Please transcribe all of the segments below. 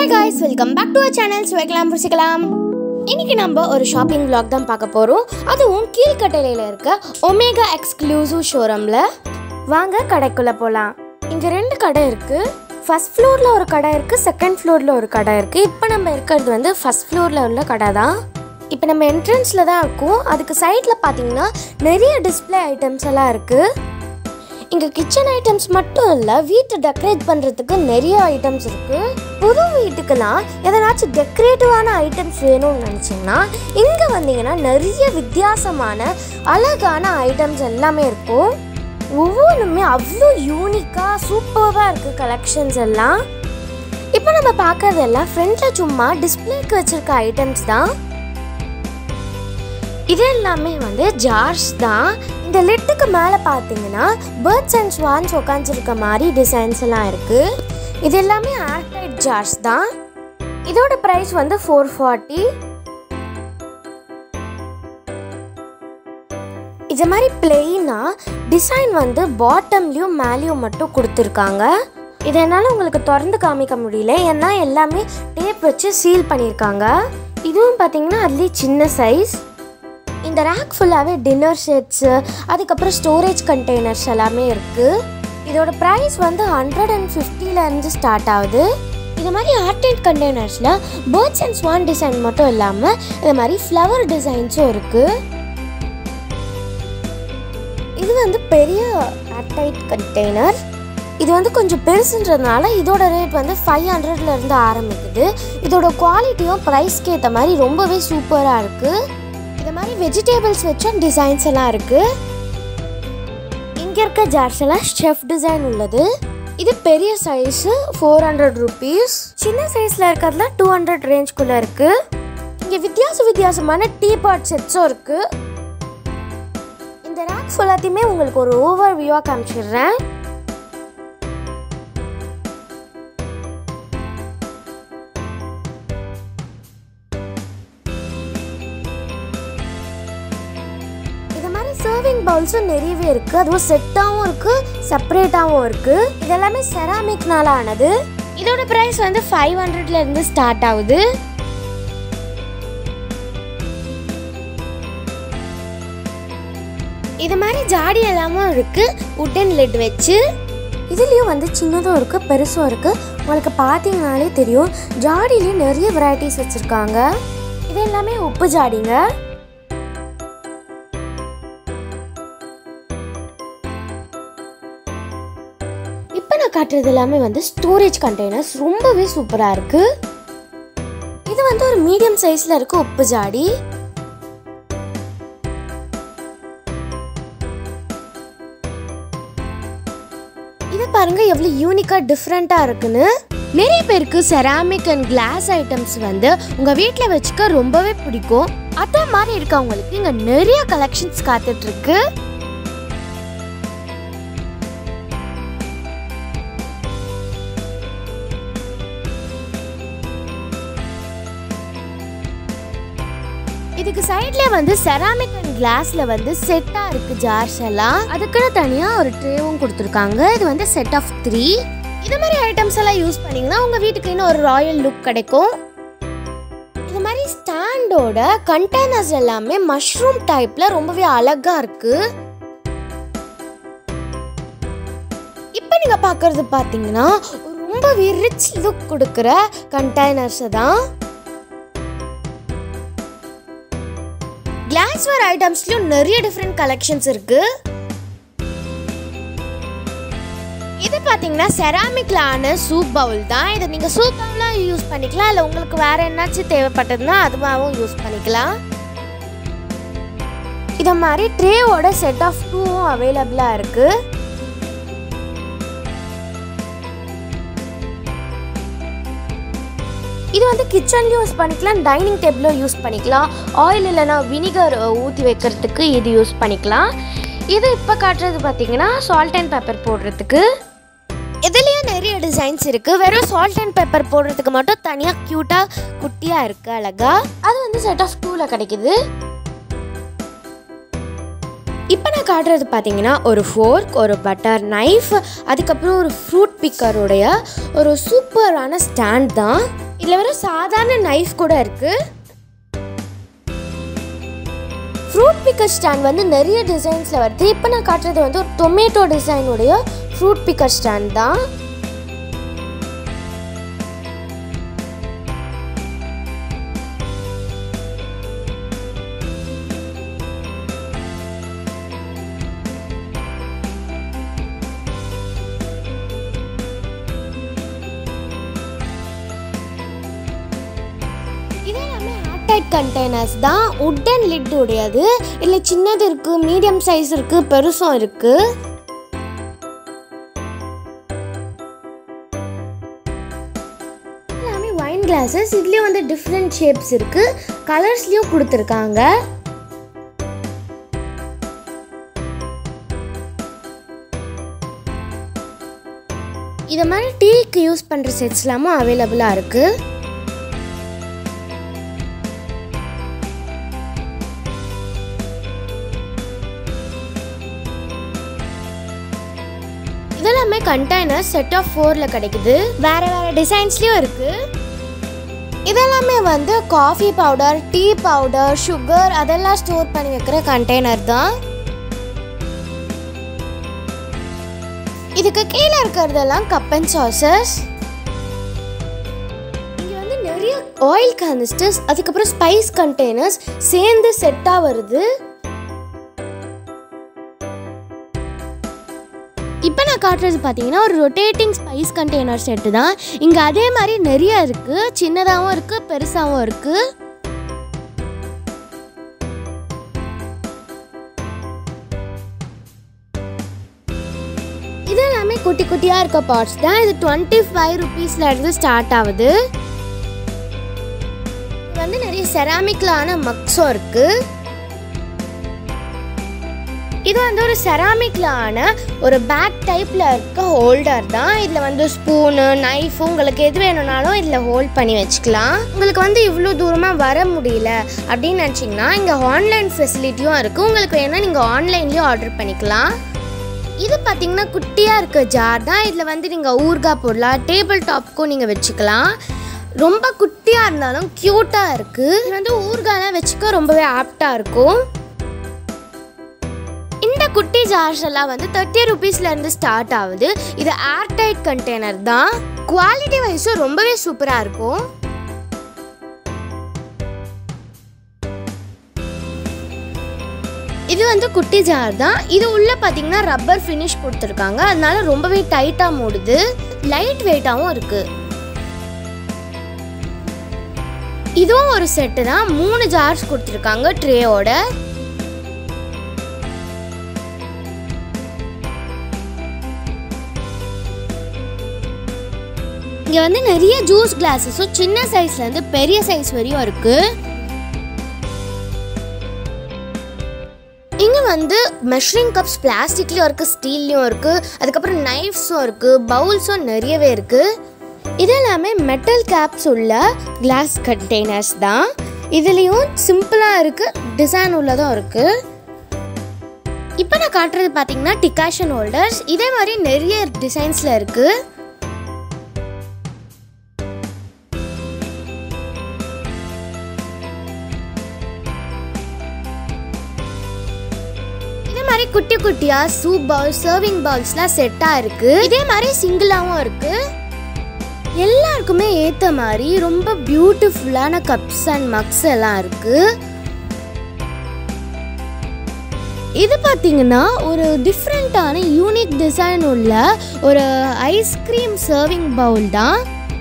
hi guys welcome back to our channel சுவைக்கலாம் ருசிக்கலாம் இன்னைக்கு நம்ம ஒரு ஷாப்பிங் vlog தான் பார்க்க போகிறோம் அதுவும் கீழ்கட்டளையில் இருக்க ஒமேகா எக்ஸ்க்ளூசிவ் ஷோரூமில் வாங்க கடைக்குள்ளே போகலாம் இங்கே ரெண்டு கடை இருக்குது ஃபர்ஸ்ட் ஃப்ளோரில் ஒரு கடை இருக்குது செகண்ட் ஃப்ளோரில் ஒரு கடை இருக்குது இப்போ நம்ம இருக்கிறது வந்து ஃபர்ஸ்ட் ஃப்ளோரில் உள்ள கடை தான் இப்போ நம்ம என்ட்ரன்ஸில் தான் இருக்கோம் அதுக்கு சைடில் பார்த்தீங்கன்னா நிறைய டிஸ்ப்ளே ஐட்டம்ஸ் எல்லாம் இருக்குது இங்கே கிச்சன் ஐட்டம்ஸ் மட்டும் இல்லை வீட்டை டெக்கரேட் பண்ணுறதுக்கு நிறைய ஐட்டம்ஸ் இருக்குது புது வீட்டுக்கெல்லாம் எதனாச்சும் டெக்கரேட்டிவான ஐட்டம்ஸ் வேணும்னு நினச்சிங்கன்னா இங்கே வந்தீங்கன்னா நிறைய வித்தியாசமான அழகான ஐட்டம்ஸ் எல்லாமே இருக்கும் ஒவ்வொன்றுமே அவ்வளோ யூனிக்காக சூப்பராக இருக்குது கலெக்ஷன்ஸ் எல்லாம் இப்போ நம்ம பார்க்கறதெல்லாம் ஃப்ரண்ட்டில் சும்மா டிஸ்பிளேக்கு வச்சுருக்க ஐட்டம்ஸ் தான் இது எல்லாமே வந்து ஜார்ஸ் தான் இந்த லிட்டுக்கு மேலே பார்த்தீங்கன்னா பேர்ட்ஸ் அண்ட் ஸ்வான்ஸ் உட்காந்துருக்க மாதிரி டிசைன்ஸ் எல்லாம் இருக்கு இது எல்லாமே ஏர்டைட் ஜார்ஸ் தான் இதோட ப்ரைஸ் வந்து ஃபோர் ஃபார்ட்டி இது மாதிரி பிளெயினாக டிசைன் வந்து பாட்டம்லேயும் மேலேயும் மட்டும் கொடுத்துருக்காங்க இது என்னால் உங்களுக்கு திறந்து காமிக்க முடியல ஏன்னா எல்லாமே டேப் வச்சு சீல் பண்ணியிருக்காங்க இதுவும் பார்த்தீங்கன்னா அதுலேயே சின்ன சைஸ் இந்த ரேக் ஃபுல்லாகவே டின்னர் செட்ஸு அதுக்கப்புறம் ஸ்டோரேஜ் கண்டெய்னர்ஸ் எல்லாமே இருக்குது இதோட ப்ரைஸ் வந்து ஹண்ட்ரட் அண்ட் ஃபிஃப்டிலேருந்து ஸ்டார்ட் ஆகுது இது மாதிரி ஆர்ட் அண்ட் கண்டெய்னர்ஸில் பேர்ட்ஸ் அண்ட் ஸ்வான் டிசைன் மட்டும் இல்லாமல் இது மாதிரி ஃப்ளவர் டிசைன்ஸும் இருக்குது இது வந்து பெரிய ஏர்டைட் கண்டெய்னர் இது வந்து கொஞ்சம் பெருசுன்றதுனால இதோட ரேட் வந்து ஃபைவ் ஹண்ட்ரட்லேருந்து ஆரம்பிக்குது இதோட குவாலிட்டியும் ப்ரைஸ்க்கு ஏற்ற மாதிரி ரொம்பவே சூப்பராக இருக்குது இது மாதிரி வெஜிடேபிள்ஸ் வச்சும் டிசைன்ஸ் எல்லாம் இருக்குது இங்கே இருக்க ஜார்ஸ் எல்லாம் ஷெஃப் டிசைன் உள்ளது இது பெரிய சைஸு ஃபோர் ஹண்ட்ரட் ருபீஸ் சின்ன சைஸில் இருக்கிறதுல டூ ஹண்ட்ரட் ரேஞ்ச்குள்ளே இருக்குது இங்கே வித்தியாச வித்தியாசமான டீ பாட் செட்ஸும் இருக்குது இந்த ரேக் ஃபுல்லாத்தையுமே உங்களுக்கு ஒரு ஓவர் வியூவாக காமிச்சிடுறேன் இது மாதிரி சர்விங் பவுல்ஸும் நிறையவே இருக்குது அதுவும் செட்டாகவும் இருக்குது செப்பரேட்டாகவும் இருக்குது இது எல்லாமே செராமிக்னால ஆனது இதோட ப்ரைஸ் வந்து ஃபைவ் ஹண்ட்ரட்லேருந்து ஸ்டார்ட் ஆகுது இது மாதிரி ஜாடி எல்லாமும் இருக்குது உட்டன் லிட் வச்சு இதுலேயும் வந்து சின்னதும் இருக்குது பெருசும் இருக்குது உங்களுக்கு பார்த்தீங்கனாலே தெரியும் ஜாடியிலையும் நிறைய வெரைட்டிஸ் வச்சுருக்காங்க இது எல்லாமே உப்பு ஜாடிங்க இப்போ நான் காட்டுறது எல்லாமே வந்து ஸ்டோரேஜ் கண்டெய்னர்ஸ் ரொம்பவே சூப்பராக இருக்கு இது வந்து ஒரு மீடியம் சைஸில் இருக்க உப்பு ஜாடி இது பாருங்க எவ்வளோ யூனிக்காக டிஃப்ரெண்ட்டாக இருக்குன்னு நிறைய பேருக்கு செராமிக் அண்ட் கிளாஸ் ஐட்டம்ஸ் வந்து உங்கள் வீட்டில் வச்சுக்க ரொம்பவே பிடிக்கும் அதே மாதிரி இருக்கவங்களுக்கு இங்கே நிறைய கலெக்ஷன்ஸ் காத்துட்டு இருக்கு இதுக்கு சைட்ல வந்து செராமிக் அண்ட் கிளாஸ்ல வந்து செட்டா இருக்கு ஜார்ஸ் எல்லாம் அதுக்குன்னு தனியா ஒரு ட்ரேவும் கொடுத்துருக்காங்க இது வந்து செட் ஆஃப் த்ரீ இது மாதிரி ஐட்டம்ஸ் எல்லாம் யூஸ் பண்ணீங்கன்னா உங்க வீட்டுக்கு இன்னும் ஒரு ராயல் லுக் கிடைக்கும் இது மாதிரி ஸ்டாண்டோட கண்டெய்னர்ஸ் எல்லாமே மஷ்ரூம் டைப்ல ரொம்பவே அழகா இருக்கு இப்போ நீங்க பார்க்கறது பார்த்தீங்கன்னா ரொம்பவே ரிச் லுக் கொடுக்குற கண்டெய்னர்ஸ் தான் கிளாஸ்வேர் ஐட்டம்ஸ்லயும் நிறைய டிஃப்ரெண்ட் கலெக்ஷன்ஸ் இருக்கு இது பாத்தீங்கன்னா செராமிக்ல ஆன சூப் பவுல் தான் இதை நீங்க சூப் பவுலா யூஸ் பண்ணிக்கலாம் இல்ல உங்களுக்கு வேற என்னாச்சும் தேவைப்பட்டதுன்னா அதுவாகவும் யூஸ் பண்ணிக்கலாம் இத மாதிரி ட்ரேவோட செட் ஆஃப் டூவும் அவைலபிளா இருக்கு இது வந்து கிச்சன்லேயும் யூஸ் பண்ணிக்கலாம் டைனிங் டேபிளும் யூஸ் பண்ணிக்கலாம் ஆயில் இல்லைன்னா வினிகர் ஊற்றி வைக்கிறதுக்கு இது யூஸ் பண்ணிக்கலாம் இது இப்போ காட்டுறது பார்த்தீங்கன்னா சால்ட் அண்ட் பெப்பர் போடுறதுக்கு இதுலேயும் நிறைய டிசைன்ஸ் இருக்குது வெறும் சால்ட் அண்ட் பெப்பர் போடுறதுக்கு மட்டும் தனியாக க்யூட்டாக குட்டியாக இருக்குது அழகா அது வந்து செட் ஆஃப் டூவில் கிடைக்குது இப்போ நான் காட்டுறது பார்த்தீங்கன்னா ஒரு ஃபோர்க் ஒரு பட்டர் நைஃப் அதுக்கப்புறம் ஒரு ஃப்ரூட் பிக்கருடைய ஒரு சூப்பரான ஸ்டாண்ட் தான் இதில் வெறும் சாதாரண நைஃப் கூட இருக்குது ஃப்ரூட் பிக்கர் ஸ்டாண்ட் வந்து நிறைய டிசைன்ஸில் வருது இப்போ நான் காட்டுறது வந்து ஒரு டொமேட்டோ டிசைனுடைய ஃப்ரூட் பிக்கர் ஸ்டாண்ட் தான் இது எல்லாமே ஏர்டைட் கண்டெய்னர்ஸ் தான் உட்டன் லிட் உடையது இல்லை சின்னது இருக்குது மீடியம் சைஸ் இருக்குது பெருசும் இருக்குது எல்லாமே வைன் கிளாஸஸ் இதுலேயும் வந்து டிஃப்ரெண்ட் ஷேப்ஸ் இருக்குது கலர்ஸ்லேயும் கொடுத்துருக்காங்க இது மாதிரி டீக்கு யூஸ் பண்ணுற செட்ஸ்லாமும் அவைலபிளாக இருக்குது இதெல்லாமே கண்டெய்னர் செட் ஆஃப் ஃபோரில் கிடைக்குது வேற வேற டிசைன்ஸ்லேயும் இருக்கு இதெல்லாமே வந்து coffee powder tea powder sugar அதெல்லாம் ஸ்டோர் பண்ணி வைக்கிற கண்டெய்னர் தான் இதுக்கு கீழே இருக்கிறதெல்லாம் கப் அண்ட் சாசஸ் இங்கே வந்து நிறைய ஆயில் கனிஸ்டர்ஸ் அதுக்கப்புறம் ஸ்பைஸ் கண்டெய்னர்ஸ் சேர்ந்து செட்டாக வருது இப்போ நான் காட்டுறது பார்த்தீங்கன்னா ஒரு ரொட்டேட்டிங் ஸ்பைஸ் கண்டெய்னர் செட்டு தான் இங்கே அதே மாதிரி நிறைய இருக்குது சின்னதாகவும் இருக்குது பெருசாகவும் இருக்குது இது எல்லாமே குட்டி குட்டியாக இருக்க பார்ட்ஸ் தான் இது டுவெண்ட்டி ஃபைவ் ருபீஸில் இருந்து ஸ்டார்ட் ஆகுது இது வந்து நிறைய செராமிக்லான மக்ஸும் இருக்குது இது வந்து ஒரு செராமிக்ல ஆன ஒரு பேக் டைப்ல இருக்க ஹோல்டர் தான் இதுல வந்து ஸ்பூனு நைஃப் உங்களுக்கு எது வேணும்னாலும் இதுல ஹோல்ட் பண்ணி வச்சுக்கலாம் உங்களுக்கு வந்து இவ்வளோ தூரமா வர முடியல அப்படின்னு நினச்சிங்கன்னா இங்க ஆன்லைன் ஃபெசிலிட்டியும் இருக்கு உங்களுக்கு வேணா நீங்க ஆன்லைன்லயும் ஆர்டர் பண்ணிக்கலாம் இது பார்த்தீங்கன்னா குட்டியாக இருக்க ஜார் தான் இதில் வந்து நீங்கள் ஊறுகாய் போடலாம் டேபிள் டாப்க்கும் நீங்கள் வச்சுக்கலாம் ரொம்ப குட்டியாக இருந்தாலும் க்யூட்டாக இருக்குது இது வந்து ஊறுகாய்லாம் வச்சுக்க ரொம்பவே ஆப்டாக இருக்கும் இந்த குட்டி ஜார்ஸ் எல்லாம் வந்து தேர்ட்டி ருபீஸ்ல இருந்து ஸ்டார்ட் ஆகுது இது ஏர்டைட் கண்டெய்னர் தான் குவாலிட்டி வைஸும் ரொம்பவே சூப்பரா இருக்கும் இது வந்து குட்டி ஜார் தான் இது உள்ள பாத்தீங்கன்னா ரப்பர் ஃபினிஷ் கொடுத்துருக்காங்க அதனால ரொம்பவே டைட்டா மூடுது லைட் வெயிட்டாவும் இருக்கு இதுவும் ஒரு செட்டு தான் மூணு ஜார்ஸ் கொடுத்துருக்காங்க ட்ரேயோட இங்கே வந்து நிறைய ஜூஸ் கிளாஸஸும் சின்ன சைஸ்லேருந்து பெரிய சைஸ் வரையும் இருக்கு இங்கே வந்து மெஷரிங் கப்ஸ் பிளாஸ்டிக்லேயும் இருக்குது ஸ்டீல்லையும் இருக்குது அதுக்கப்புறம் நைஃப்ஸும் இருக்குது பவுல்ஸும் நிறையவே இருக்குது இது எல்லாமே மெட்டல் கேப்ஸ் உள்ள கிளாஸ் கண்டெய்னர்ஸ் தான் இதுலேயும் சிம்பிளாக இருக்குது டிசைன் உள்ளதும் இருக்குது இப்போ நான் காட்டுறது பார்த்தீங்கன்னா டிகாஷன் ஹோல்டர்ஸ் இதே மாதிரி நிறைய டிசைன்ஸில் இருக்குது இதே மாதிரி குட்டி குட்டியா சூப் பவுல் சர்விங் பவுல்ஸ்லாம் செட்டா இருக்கு இதே மாதிரி சிங்கிளாவும் இருக்கு எல்லாருக்குமே ஏத்த மாதிரி ரொம்ப பியூட்டிஃபுல்லான கப்ஸ் அண்ட் மக்ஸ் எல்லாம் இருக்கு இது பார்த்தீங்கன்னா ஒரு டிஃப்ரெண்ட்டான யூனிக் டிசைன் உள்ள ஒரு ஐஸ்கிரீம் சர்விங் பவுல் தான்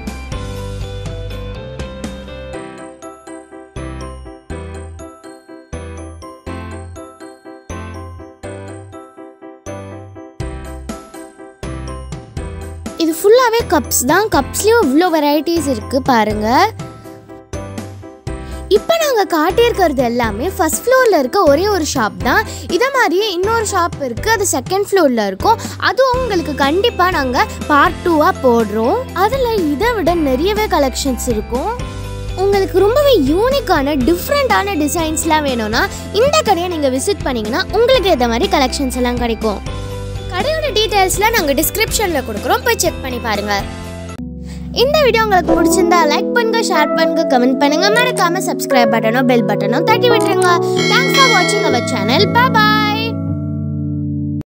இது ஃபுல்லாகவே கப்ஸ் தான் கப்ஸ்லேயும் இவ்வளோ வெரைட்டிஸ் இருக்குது பாருங்கள் இப்போ நாங்கள் காட்டியிருக்கிறது எல்லாமே ஃபர்ஸ்ட் ஃப்ளோரில் இருக்க ஒரே ஒரு ஷாப் தான் இதை மாதிரியே இன்னொரு ஷாப் இருக்குது அது செகண்ட் ஃப்ளோரில் இருக்கும் அதுவும் உங்களுக்கு கண்டிப்பாக நாங்கள் பார்ட் டூவாக போடுறோம் அதில் இதை விட நிறையவே கலெக்ஷன்ஸ் இருக்கும் உங்களுக்கு ரொம்பவே யூனிக்கான டிஃப்ரெண்ட்டான டிசைன்ஸ்லாம் வேணும்னா இந்த கடையை நீங்கள் விசிட் பண்ணிங்கன்னா உங்களுக்கு ஏற்ற மாதிரி கலெக்ஷன்ஸ் எல்லாம் கிடைக்கும் கடையோட டீட்டெயில்ஸ்லாம் நாங்கள் டிஸ்கிரிப்ஷனில் கொடுக்குறோம் போய் செக் பண்ணி பாருங்கள் இந்த வீடியோ உங்களுக்கு பிடிச்சிருந்தா லைக் பண்ணுங்க ஷேர் பண்ணுங்க கமெண்ட் பண்ணுங்க மறக்காம சப்ஸ்கிரைப் பட்டனோ பெல் பட்டனோ தட்டி விட்டுருங்க தேங்க்ஸ் ஃபார் வாட்சிங் அவர் சேனல் பாய்